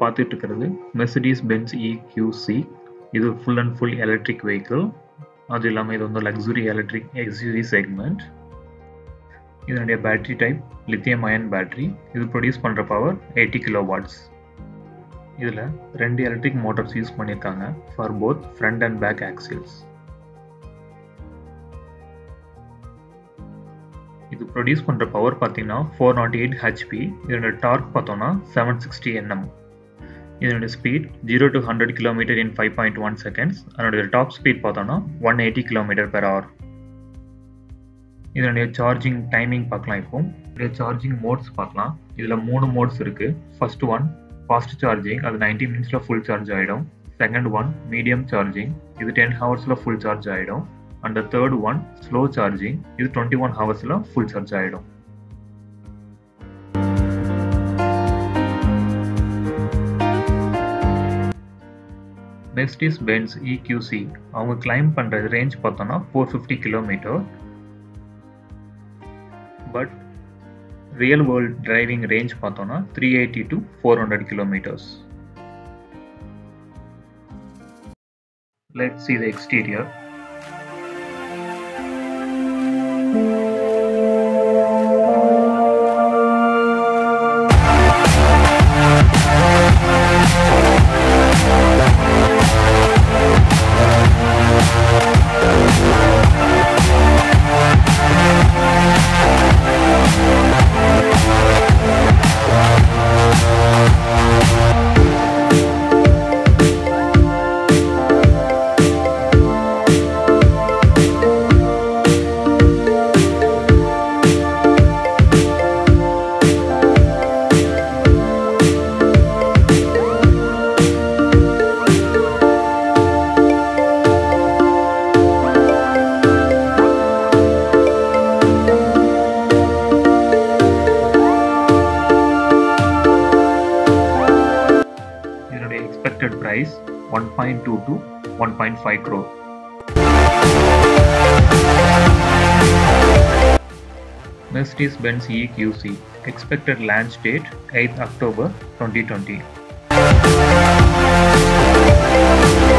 பார்த்துட்டு இருக்கிறது Mercedes Benz EQC இது full and full electric vehicle அது இல்லாமல் இது வந்து லக்ஸுரி எலக்ட்ரிக் எக்ஸ்யூவி செக்மெண்ட் இதனுடைய battery type lithium ion battery இது ப்ரொடியூஸ் பண்ணுற பவர் எயிட்டி கிலோ வாட்ஸ் இதில் ரெண்டு எலக்ட்ரிக் மோட்டார்ஸ் யூஸ் பண்ணியிருக்காங்க for both front and back axles இது ப்ரொடியூஸ் பண்ணுற பவர் பார்த்தீங்கன்னா ஃபோர் நாட் எயிட் ஹெச்பி இதோட டார்க் பார்த்தோன்னா செவன் சிக்ஸ்டி என்எம் இதனுடைய speed zero to hundred kilometre in five point one seconds அதனுடைய டாப் ஸ்பீட் பார்த்தோன்னா one eighty kilometre per hour இதனுடைய charging timing பார்க்கலாம் இப்போ இதனுடைய சார்ஜிங் மோட்ஸ் பார்க்கலாம் இதில் மூணு மோட்ஸ் இருக்குது ஃபர்ஸ்ட் ஒன் ஃபாஸ்ட் சார்ஜிங் அது நைன்டி மினிட்ஸில் ஃபுல் சார்ஜ் ஆகிடும் செகண்ட் ஒன் மீடியம் சார்ஜிங் இது டென் ஹவர்ஸில் ஃபுல் சார்ஜ் ஆகிடும் and third one slow charging இது டுவெண்ட்டி ஒன் ஹவர்ஸில் ஃபுல் சார்ஜ் ஆகிடும் மெர்சிடிஸ் பென்ஸ் இக்யூசி அவங்க கிளைம் பண்ணுற ரேஞ்ச் பார்த்தோன்னா four fifty kilometre but real world driving range பார்த்தோன்னா three eighty to four hundred kilometres Let's see the exterior. இதனுடைய expected price one point two to one point five crore Mercedes Benz EQC expected launch date 8th October 2020